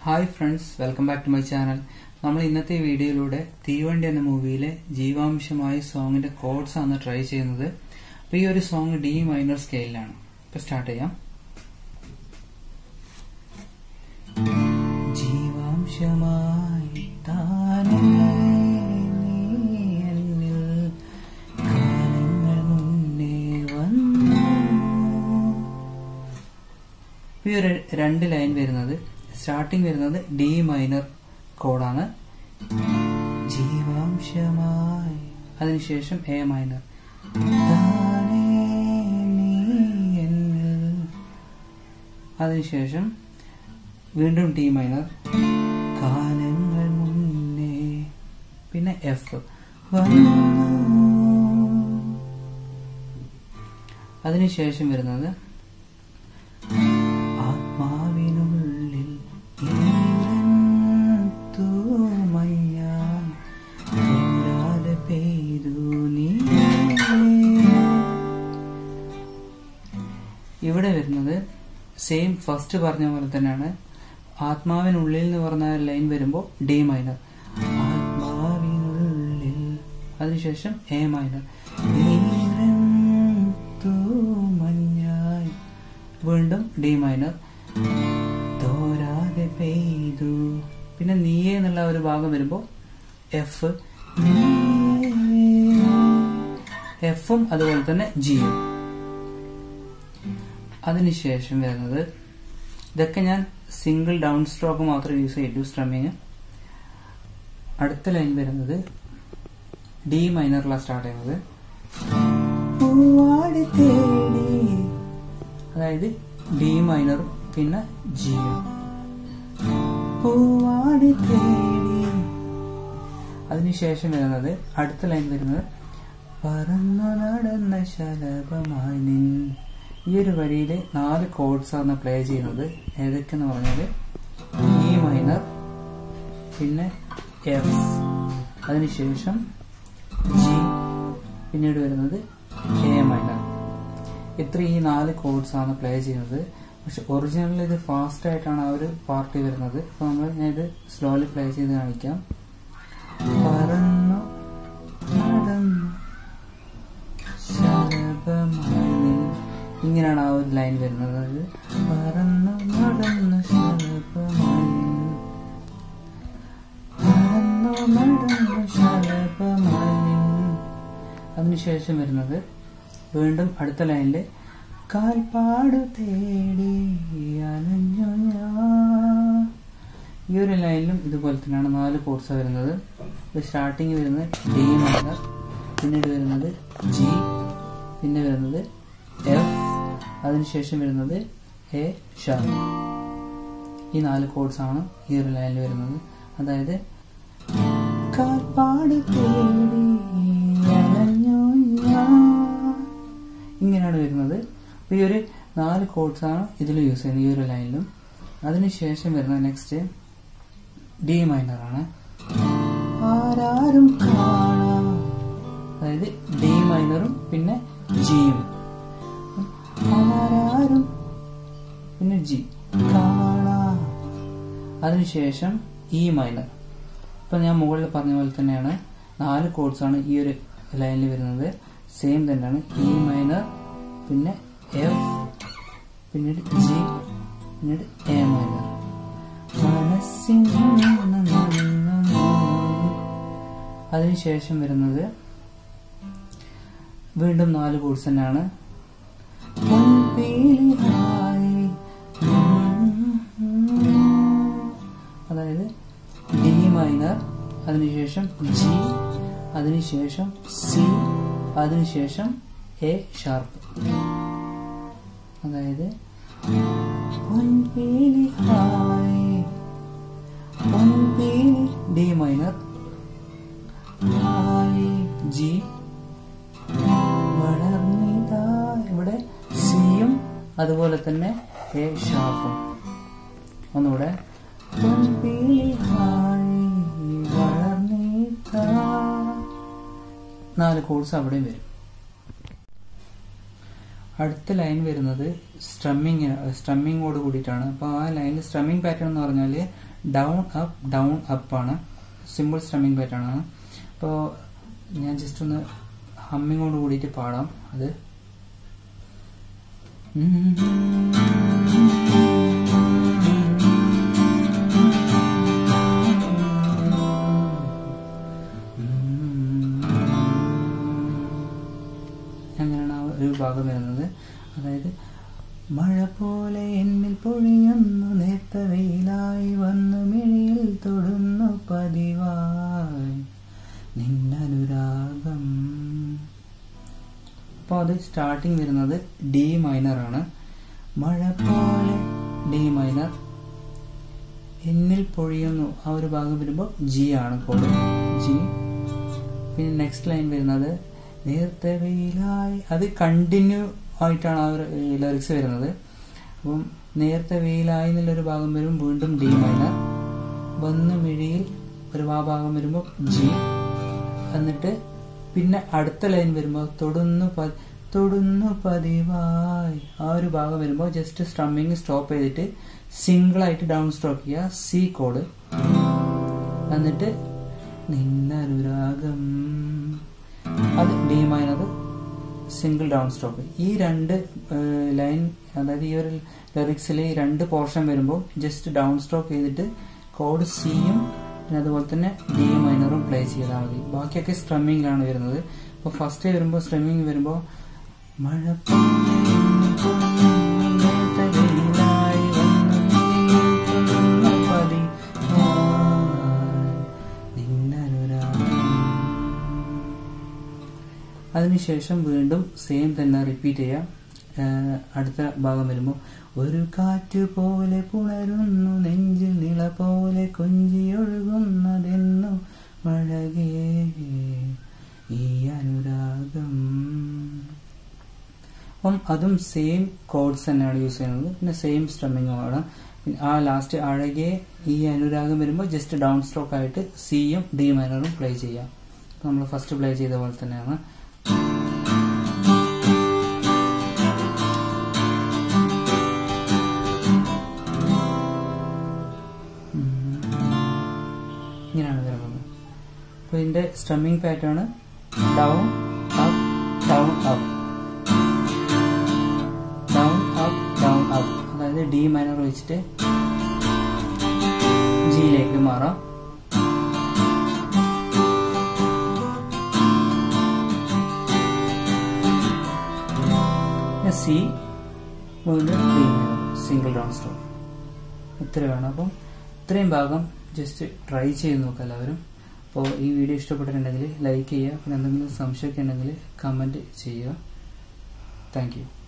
Hi friends welcome back to my channel നമ്മൾ ഇന്നത്തെ വീഡിയോയിലൂടെ തീവണ്ടി എന്ന മൂവിയിലെ ജീവാംശമായ സോങ്ങിന്റെ കോഡ്സ് ആണ് ട്രൈ ചെയ്യുന്നത് അപ്പൊ ഈ ഒരു സോങ് ഡി മൈനർ സ്കെയിലാണ് ഇപ്പൊ സ്റ്റാർട്ട് ചെയ്യാം ജീവാംശമായി താനേ നീ എന്നിൽ കാലങ്ങൾ മുന്നേ വന്നു ഈ ഒരു രണ്ട് ലൈൻ വരുന്നത് സ്റ്റാർട്ടിങ് വരുന്നത് ഡി മൈനർ കോഡാണ് ജീവാംശമായി അതിനുശേഷം എ മൈനർ താനേ നീ എന്നിൽ. അതിനുശേഷം വീണ്ടും ടി മൈനർ കാലങ്ങൾ മുന്നേ പിന്നെ എഫ് വന്നു അതിനുശേഷം വരുന്നത് ആത്മാവിനുള്ളിൽ ഈരൻ തൂമഞ്ഞായി തോരാതെ പെയ്തു നീ ഇവിടെ വരുന്നത് സെയിം ഫസ്റ്റ് പറഞ്ഞ പോലെ തന്നെയാണ് ആത്മാവിനുള്ളിൽ എന്ന് പറഞ്ഞ ലൈൻ വരുമ്പോൾ ഡി മൈനർ ആത്മാവിനുള്ളിൽ അതിനുശേഷം എ മൈനർ ഈരൻ തൂമഞ്ഞായി വീണ്ടും ഡി മൈനർ തോരാതെ പെയ്തു പിന്നെ നീയെ എന്നുള്ള ഒരു ഭാഗം വരുമ്പോൾ എഫ് എഫും അതുപോലെ തന്നെ ജിയും അതിനുശേഷം വരുന്നത് ഇതൊക്കെ ഞാൻ സിംഗിൾ ഡൗൺ സ്ട്രോക്ക് മാത്രം യൂസ് ചെയ്തു സ്ട്രമ്മിങ് അടുത്ത ലൈൻ വരുന്നത് ഡി മൈനറിലാണ് സ്റ്റാർട്ട് ചെയ്യുന്നത് പൂവാടി തേടി അതായത് ഡി മൈനറും പിന്നെ ജിയും പൂവാടി തേടി അതിനുശേഷം വരുന്നത് അടുത്ത ലൈൻ വരുന്നത് പറന്നു നടന്ന ശലഭമായി നിൻ ഈ ഒരു വരിയിൽ നാല് കോഡ്സ് ആണ് പ്ലേ ചെയ്യുന്നത് ഏതൊക്കെയെന്ന് പറഞ്ഞാൽ ഇ മൈനർ പിന്നെ എഫ് അതിനുശേഷം ജി പിന്നീട് വരുന്നത് എ മൈനർ ഇത്ര ഈ നാല് കോഡ്സ് ആണ് പ്ലേ ചെയ്യുന്നത് പക്ഷെ ഒറിജിനലിൽ ഇത് ഫാസ്റ്റ് ആയിട്ടാണ് ആ ഒരു പാർട്ടി വരുന്നത് അപ്പൊ നമ്മൾ ഞാൻ ഇത് സ്ലോലി പ്ലേ ചെയ്ത് കാണിക്കാം പറന്നു നടന്നു ശലഭമായി നിൻ. ഇങ്ങനെയാണ് ആ ഒരു ലൈൻ വരുന്നത് അതായത് പറന്നു നടന്നു ശലഭമായി നിൻ. പറന്നു നടന്നു ശലഭമായി നിൻ. അതിനുശേഷം വരുന്നത് വീണ്ടും അടുത്ത ലൈനില് കാൽപ്പാടു തേടി അലഞ്ഞു ഞാൻ ഈ ഒരു ലൈനിലും ഇതുപോലെ തന്നെയാണ് നാല് കോഴ്സ് വരുന്നത് ഇത് സ്റ്റാർട്ടിങ് വരുന്നത് ഡി മൈനർ പിന്നീട് വരുന്നത് ജി പിന്നെ വരുന്നത് എഫ് അതിനുശേഷം വരുന്നത് എ ഷാർപ്പ് ഈ നാല് കോഡ്സ് ആണ് ഈ ഒരു ലൈനിൽ വരുന്നത് അതായത് കാൽപ്പാട് തേടി അലഞ്ഞു ഞാൻ ഇങ്ങനെയാണ് വരുന്നത് അപ്പൊ ഈ ഒരു നാല് കോഡ്സ് ആണ് ഇതിൽ യൂസ് ചെയ്യുന്നത് ഈ ഒരു ലൈനിലും അതിനുശേഷം വരുന്ന നെക്സ്റ്റ് ഡി മൈനർ ആണ് ആരാരും കാണാം അതായത് ഡി മൈനറും പിന്നെ ജിയും ആരാരും പിന്നെ ജി കാണാം അതിനുശേഷം ഇ മൈനർ ഇപ്പൊ ഞാൻ മുകളിൽ പറഞ്ഞ പോലെ തന്നെയാണ് നാല് കോഡ്സ് ആണ് ഈ ഒരു ലൈനിൽ വരുന്നത് സെയിം തന്നെയാണ് ഇ മൈനർ പിന്നെ എഫ് പിന്നീട് ജി പിന്നീട് എ മൈനർ മനസ്സിൻ അതിനുശേഷം വരുന്നത് വീണ്ടും നാല് കോഡ്സ് തന്നെയാണ് പൊൻപീലിയായി അതായത് ഡി മൈനർ അതിനുശേഷം ജി അതിനുശേഷം സി അതിനുശേഷം എ ഷാർപ്പ് അതായത് പൊൻപീലി ഹായ് പൊൻപീലി ഡി മൈനർ ഹായ് ജി വളർന്നിതാ ഇവിടെ സിയും അതുപോലെ തന്നെ എ ഷാർപ്പും ഒന്നുകൂടെ പൊൻപീലി ഹായ് വളർന്നിതാ നാല് കോഴ്സ് അവിടെയും വരും അടുത്ത ലൈൻ വരുന്നത് സ്ട്രമ്മിങ് സ്ട്രമ്മിങ്ങോട് കൂടിയിട്ടാണ് അപ്പോൾ ആ ലൈനിൽ സ്ട്രമ്മിങ് പാറ്റേൺ എന്ന് പറഞ്ഞാൽ ഡൗൺ അപ്പ് ഡൗൺ അപ്പ് ആണ് സിമ്പിൾ സ്ട്രമ്മിങ് പാറ്റേൺ ആണ് അപ്പോൾ ഞാൻ ജസ്റ്റ് ഒന്ന് ഹമ്മിങ്ങോട് കൂടിയിട്ട് പാടാം അത് അങ്ങനെയാണ് ആ ഒരു ഭാഗം വരുന്നത് അതായത് മഴ പോലെ എന്നിൽ പൊഴിയുന്നു നേർത്ത വെയിലായി വന്നു മിഴിയിൽ തൊടുന്നു പതിവായി നിന്നനുരാഗം അപ്പോൾ അത് സ്റ്റാർട്ടിങ് വരുന്നത് ഡി മൈനർ ആണ് മഴ പോലെ ഡി മൈനർ എന്നിൽ പൊഴിയുന്നു ആ ഒരു ഭാഗം വരുമ്പോൾ ജി ആണ് കോഡ് ജി പിന്നെ നെക്സ്റ്റ് ലൈൻ വരുന്നത് നേരത്തെ വെയിലായി അത് കണ്ടിന്യൂ ആയിട്ടാണ് ആ ഒരു ലിറിക്സ് വരുന്നത് അപ്പം നേരത്തെ വെയിലായി എന്നുള്ളൊരു ഭാഗം വരും വീണ്ടും ഡി മൈനർ വന്ന് മിഴിയിൽ ഒരു ആ ഭാഗം വരുമ്പോൾ ജി എന്നിട്ട് പിന്നെ അടുത്ത ലൈൻ വരുമ്പോൾ തൊടുന്നു പ- തൊടുന്നു പതിവായി ആ ഒരു ഭാഗം വരുമ്പോൾ ജസ്റ്റ് സ്ട്രമ്മിങ് സ്റ്റോപ്പ് ചെയ്തിട്ട് സിംഗിൾ ആയിട്ട് ഡൗൺ സ്ട്രോക്ക് ചെയ്യുക സി കോഡ് എന്നിട്ട് നിന്നനുരാഗം അത് D minor single down stroke ഈ രണ്ട് ലൈൻ അതായത് ഈ ഒരു ലിറിക്സിൽ ഈ രണ്ട് പോർഷൻ വരുമ്പോൾ ജസ്റ്റ് ഡൗൺ സ്ട്രോക്ക് ചെയ്തിട്ട് കോഡ് സിയും പിന്നെ അതുപോലെ തന്നെ ഡി മൈനറും പ്ലേ ചെയ്താൽ മതി ബാക്കിയൊക്കെ സ്ട്രമ്മിങ്ങിലാണ് വരുന്നത് അപ്പോൾ ഫസ്റ്റ് വരുമ്പോൾ സ്ട്രമ്മിങ് വരുമ്പോൾ മഴ പോലെ എന്നിൽ പൊഴിയുന്നു നേർത്ത വെയിലായി വന്നു മിഴിയിൽ തൊടുന്ന പതിവായി നിന്നനുരാഗം അതിനുശേഷം വീണ്ടും സെയിം തന്നെ റിപ്പീറ്റ് ചെയ്യാം ഏഹ് അടുത്ത ഭാഗം വരുമ്പോൾ ഒരു കാറ്റ് പോലെ പുണരുന്നു നെഞ്ചിൽ നിള പോലെ കൊഞ്ചിയൊഴുകുന്നതെന്നു മഴകേ ഈ അനുരാഗം അപ്പം അതും സെയിം കോഡ്സ് തന്നെയാണ് യൂസ് ചെയ്യുന്നത് പിന്നെ സെയിം സ്ട്രമ്മിങ്ങും ആണ് പിന്നെ ആ ലാസ്റ്റ് അഴകെ ഈ അനുരാഗം വരുമ്പോൾ ജസ്റ്റ് ഡൗൺ സ്ട്രോക്ക് ആയിട്ട് സിയും ഡി മൈനറും പ്ലേ ചെയ്യാം നമ്മൾ ഫസ്റ്റ് പ്ലേ ചെയ്ത പോലെ തന്നെയാണ് ഇങ്ങനെയാണ് വരുന്നത് അപ്പോൾ ഇതിന്റെ strumming pattern down up down up down up down up അതായത് ഡി മൈനർ വെച്ചിട്ട് ജിയിലേക്ക് മാറാം സി വീണ്ടും D minor single down stop ഇത്രയാണ് അപ്പം ഇത്രയും ഭാഗം ജസ്റ്റ് ട്രൈ ചെയ്ത് നോക്കുക എല്ലാവരും അപ്പോൾ ഈ വീഡിയോ ഇഷ്ടപ്പെട്ടിട്ടുണ്ടെങ്കിൽ ലൈക്ക് ചെയ്യുക പിന്നെ എന്തെങ്കിലും സംശയമൊക്കെ ഉണ്ടെങ്കിൽ കമൻറ്റ് ചെയ്യുക താങ്ക് യു